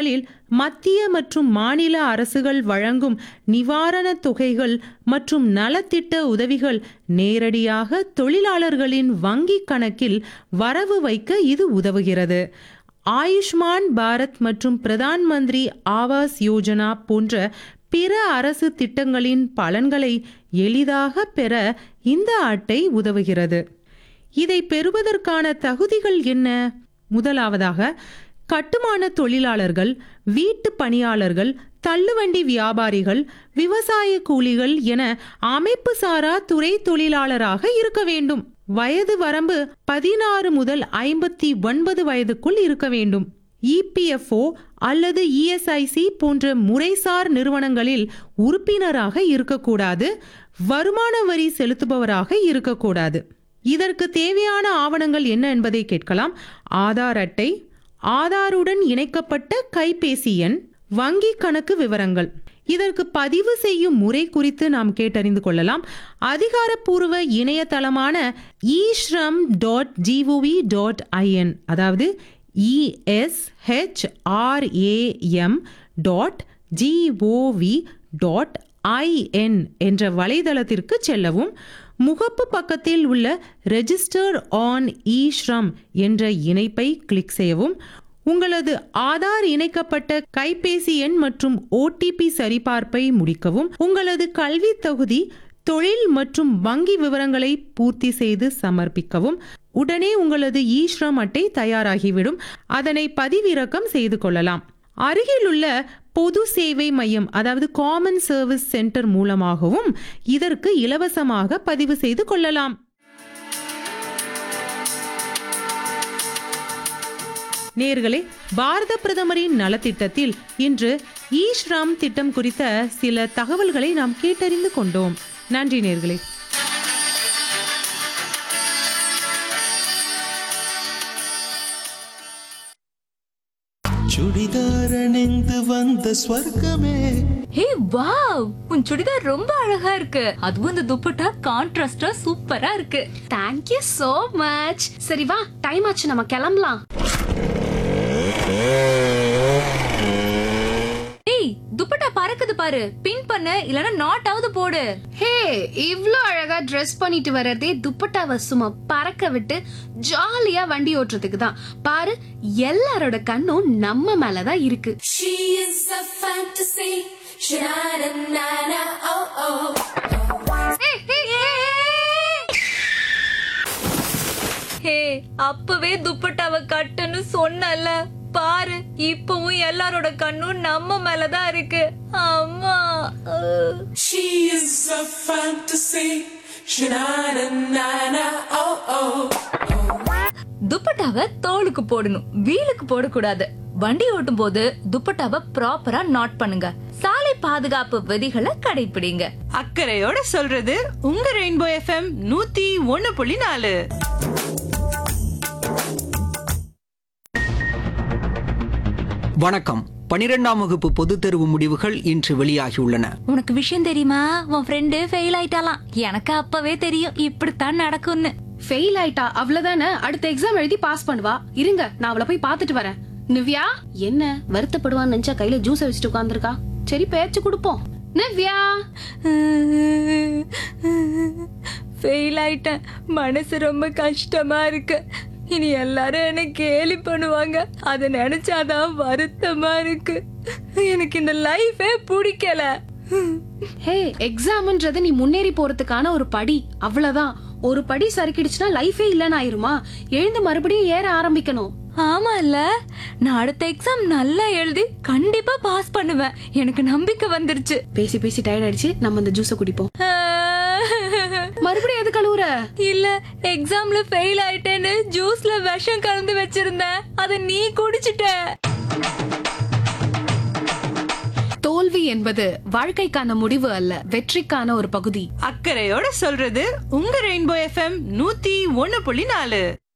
நாளில் மத்திய மற்றும் மாநில அரசுகள் வழங்கும் நிவாரணத் தொகைகள் மற்றும் நலத்திட்ட உதவிகள் நேரடியாக தொழிலாளர்களின் வங்கிக் கணக்கில் வரவு வைக்க இது உதவுகிறது ஆயுஷ்மான் பாரத் மற்றும் பிரதான் மந்திரி ஆவாஸ் யோஜனா போன்ற பிற அரசு திட்டங்களின் பலன்களை எளிதாக பெற இந்த அட்டை உதவுகிறது இதை பெறுவதற்கான தகுதிகள் என்ன முதலாவதாக கட்டுமான தொழிலாளர்கள் வீட்டு பணியாளர்கள் தள்ளுவண்டி வியாபாரிகள் விவசாய கூலிகள் என அமைப்பு சாரா துறை தொழிலாளராக இருக்க வேண்டும் வயது வரம்பு பதினாறு முதல் ஐம்பத்தி ஒன்பது வயதுக்குள் இருக்க வேண்டும் இபிஎஃப்ஓ அல்லது இஎஸ்ஐசி போன்ற முறைசார் நிறுவனங்களில் உறுப்பினராக இருக்கக்கூடாது வருமான வரி செலுத்துபவராக இருக்கக்கூடாது இதற்கு தேவையான ஆவணங்கள் என்ன என்பதை கேட்கலாம் ஆதார் அட்டை ஆதாருடன் இணைக்கப்பட்ட கைபேசி எண் வங்கி கணக்கு விவரங்கள் இதற்கு பதிவு செய்யும் முறை குறித்து நாம் கேட்டறிந்து கொள்ளலாம் அதிகாரப்பூர்வ இணையதளமான eShram dot GOV dot IN அதாவது ESHRAM dot GOV dot IN என்ற வலைதளத்திற்கு செல்லவும் முகப்பு பக்கத்தில் உள்ள ரெஜிஸ்டர் ஆன் இஸ்ரம் என்ற இணைப்பை கிளிக் செய்யவும் உங்களது ஆதார் இணைக்கப்பட்ட கைபேசி எண் மற்றும் ஓடிபி சரிபார்ப்பை முடிக்கவும் உங்களது கல்வி தகுதி தொழில் மற்றும் வங்கி விவரங்களை பூர்த்தி செய்து சமர்ப்பிக்கவும் உடனே உங்களது ஈஸ்ரம் அட்டை தயாராகிவிடும் அதனை பதிவிறக்கம் செய்து கொள்ளலாம் அருகிலுள்ள பொது சேவை மையம் அதாவது காமன் சர்வீஸ் சென்டர் மூலமாகவும் இதற்கு இலவசமாக பதிவு செய்து கொள்ளலாம் நேர்களே பாரத பிரதமரின் நலத்திட்டத்தில் இன்று ஈஸ்ராம் திட்டம் குறித்த சில தகவல்களை நாம் கேட்டறிந்து கொண்டோம் நன்றி நேர்களே சுடிதார் அணிந்து வந்த ஸ்வர்க்கமே ஹே வாவ் உன் சுடிதார் ரொம்ப அழகா இருக்கு அதுவும் இந்த துப்பட்டா கான்ட்ராஸ்டா சூப்பரா இருக்கு தேங்க் யூ so மச் சரி வா டைம் ஆச்சு நம்ம கிளம்பலாம் ஏய் துப்பட்டா பறக்குது பாரு பின் பண்ணு இல்லனா நாட் ஆவது போடு ஹே இவ்ளோ அழகா Dress பண்ணிட்டு வர்றதே துப்பட்டாவை சும்மா பறக்க விட்டு ஜாலியா வண்டி ஓட்டுறதுக்கு தான் பாரு எல்லாரோட கண்ணும் நம்ம மேல தான் இருக்கு She is a fantasy. Sha-na-na-na, oh oh. ஹே அப்பவே துப்பட்டாவை கட்டுன்னு சொன்னல பாரு இப்பவும் எல்லாரோட கண்ணும் நம்ம மேலதான் இருக்கு அம்மா அஹ். She is a fantasy. Sha-na-na-na, oh oh. துப்பட்டாவை தோலுக்கு போடணும் வீலுக்கு போடக்கூடாது வண்டி ஓட்டும் போது துப்பட்டாவை ப்ராப்பரா நாட் பண்ணுங்க சாலை பாதுகாப்பு விதிகளை கடைபிடிங்க அக்கறையோட சொல்றது உங்க ரெயின்போ எஃப்எம் நூத்தி ஒன்னு புள்ளி நாலு வணக்கம் பனிரெண்டாம் வகுப்பு பொதுத் தேர்வு முடிவுகள் இன்று வெளியாகியுள்ளன உனக்கு விஷயம் தெரியுமா உன் ஃப்ரெண்டு ஃபெயில் ஆயிட்டாலாம் எனக்கு அப்பவே தெரியும் இப்படித்தான் நடக்கும்னு ஃபெயில் ஆயிட்டா அவ்வளவுதானே அடுத்த எக்ஸாம் எழுதி பாஸ் பண்ணுவா இருங்க நான் அவளை போய் பார்த்துட்டு வரேன் நிவ்யா என்ன வருத்தப்படுவான்னு நினைச்சா கையில ஜூஸ் வச்சுட்டு உட்கார்ந்திருக்கா சரி பேச்சு கொடுப்போம் நிவ்யா ஃபெயில் ஆயிட்டேன் மனசு ரொம்ப கஷ்டமா இருக்கு இனி எல்லாரும் என்ன கேலி பண்ணுவாங்க அதை நினைச்சாதான் வருத்தமா இருக்கு எனக்கு இந்த லைஃபே பிடிக்கல ஹே எக்ஸாம்ன்றது நீ முன்னேறி போறதுக்கான ஒரு படி அவ்வளவுதான் ஒரு படி சறுக்கிடுச்சுன்னா லைஃபே இல்லைன்னு ஆயிருமா எழுந்து மறுபடியும் ஏற ஆரம்பிக்கணும் ஆமா இல்ல நான் அடுத்த எக்ஸாம் நல்லா எழுதி கண்டிப்பா பாஸ் பண்ணுவேன் எனக்கு நம்பிக்கை வந்துருச்சு பேசி பேசி டயர்ட் ஆயிடுச்சு நம்ம இந்த ஜூஸ குடிப்போம் மறுபடியும் எது கழுவுற இல்ல எக்ஸாம்ல ஃபெயில் ஆயிட்டேன்னு ஜூஸ்ல விஷம் கலந்து வச்சிருந்தேன் அத நீ குடிச்சிட்ட தோல்வி என்பது வாழ்க்கைக்கான முடிவு அல்ல வெற்றிக்கான ஒரு பகுதி அக்கறையோட சொல்றது உங்க ரெயின்போ எஃப்எம் நூத்தி ஒன்னு புள்ளி நாலு